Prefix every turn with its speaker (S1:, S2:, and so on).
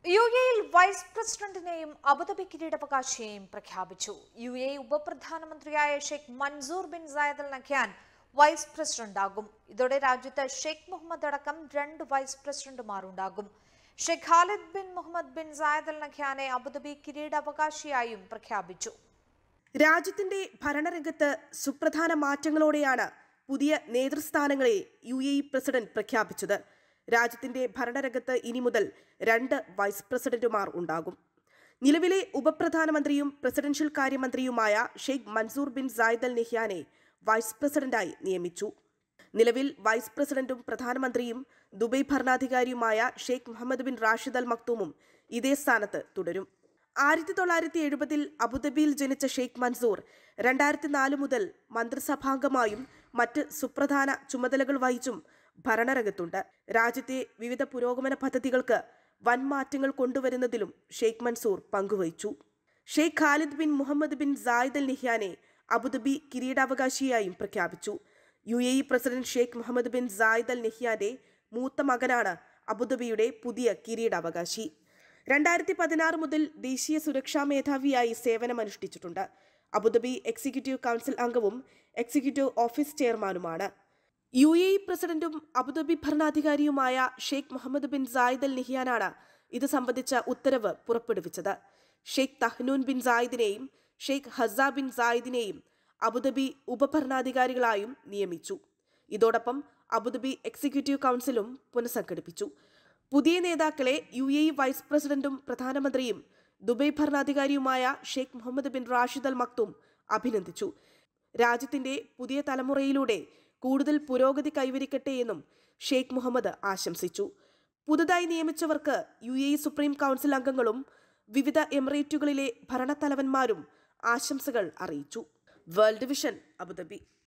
S1: U എയിൽ vice പ്രസിഡന്റിനെയും Abu Dhabi കിരീടാവകാശിയെയും പ്രഖ്യാപിച്ചു യു എ ഉപപ്രധാനമന്ത്രിയായ Sheikh Mansour bin Zayed Al നഖ്യാൻ വൈസ് പ്രസിഡന്റാകും ഇതോടെ രാജ്യത്ത് ഷെയ്ഖ് മുഹമ്മദ് അടക്കം രണ്ട് വൈസ് പ്രസിഡന്റുമാർ ഉണ്ടാകും Sheikh Khalid bin Mohammed bin Zayed Al നഖ്യാനെ അബുദാബി കിരീടാവകാശിയായും പ്രഖ്യാപിച്ചു
S2: രാജ്യത്തിന്റെ ഭരണരംഗത്ത് സുപ്രധാന മാറ്റങ്ങളോടെയാണ് പുതിയ നേതൃസ്ഥാനങ്ങളെ യു എ ഇ പ്രസിഡന്റ് പ്രഖ്യാപിച്ചത് രാജ്യത്തിന്റെ ഭരണരംഗത്ത് ഇനി മുതൽ രണ്ട് വൈസ് പ്രസിഡന്റുമാർ ഉണ്ടാകും നിലവിലെ ഉപപ്രധാനമന്ത്രിയും പ്രസിഡൻഷ്യൽ കാര്യമന്ത്രിയുമായ Sheikh Mansour bin Zayed Al നെഹ്യാനെ വൈസ് പ്രസിഡന്റായി നിയമിച്ചു നിലവിൽ വൈസ് പ്രസിഡന്റും പ്രധാനമന്ത്രിയും ദുബൈ ഭരണാധികാരിയുമായ Sheikh Mohammed bin Rashid Al മക്തൂമും ഇതേ സ്ഥാനത്ത് തുടരും ആയിരത്തി തൊള്ളായിരത്തി എഴുപതിൽ അബുദാബിയിൽ ജനിച്ച ഷെയ്ഖ് മൻസൂർ രണ്ടായിരത്തി നാല് മുതൽ മന്ത്രിസഭാംഗമായും മറ്റ് സുപ്രധാന ചുമതലകൾ വഹിച്ചും ഭരണരംഗത്തുണ്ട് രാജ്യത്തെ വിവിധ പുരോഗമന പദ്ധതികൾക്ക് വൻ മാറ്റങ്ങൾ കൊണ്ടുവരുന്നതിലും ഷെയ്ഖ് മൻസൂർ പങ്കുവഹിച്ചു Sheikh Khalid bin Mohammed bin Zayed Al നിഹ്യാനെ അബുദാബി കിരീടാവകാശിയായും പ്രഖ്യാപിച്ചു U A E president Sheikh Mohammed bin Zayed Al നിഹ്യാന്റെ മൂത്ത മകനാണ് അബുദാബിയുടെ പുതിയ കിരീടാവകാശി രണ്ടായിരത്തി പതിനാറ് മുതൽ ദേശീയ സുരക്ഷാ മേധാവിയായി സേവനമനുഷ്ഠിച്ചിട്ടുണ്ട് അബുദാബി എക്സിക്യൂട്ടീവ് കൗൺസിൽ അംഗവും എക്സിക്യൂട്ടീവ് ഓഫീസ് ചെയർമാനുമാണ് യു എ ഇ പ്രസിഡന്റും അബുദാബി ഭരണാധികാരിയുമായ Sheikh Mohammed bin Zayed Al നിഹിയാനാണ് ഇത് സംബന്ധിച്ച ഉത്തരവ് പുറപ്പെടുവിച്ചത് ഷെയ്ഖ് തഹ്നൂൻ ബിൻ സായിദിനെയും ഷെയ്ഖ് ഹസ ബിൻ സായിദിനെയും അബുദാബി ഉപഭരണാധികാരികളായും നിയമിച്ചു ഇതോടൊപ്പം അബുദാബി എക്സിക്യൂട്ടീവ് കൗൺസിലും പുനഃസംഘടിപ്പിച്ചു പുതിയ നേതാക്കളെ യു എ ഇ വൈസ് പ്രസിഡന്റും പ്രധാനമന്ത്രിയും ദുബൈ ഭരണാധികാരിയുമായ Sheikh Mohammed bin Rashid Al Maktoum അഭിനന്ദിച്ചു രാജ്യത്തിന്റെ പുതിയ തലമുറയിലൂടെ കൂടുതൽ പുരോഗതി കൈവരിക്കട്ടെ എന്നും ഷെയ്ഖ് മുഹമ്മദ് ആശംസിച്ചു പുതുതായി നിയമിച്ചവർക്ക് U A E supreme council അംഗങ്ങളും വിവിധ എമിറേറ്റുകളിലെ ഭരണത്തലവന്മാരും ആശംസകൾ അറിയിച്ചു വേൾഡ് വിഷൻ അബുദാബി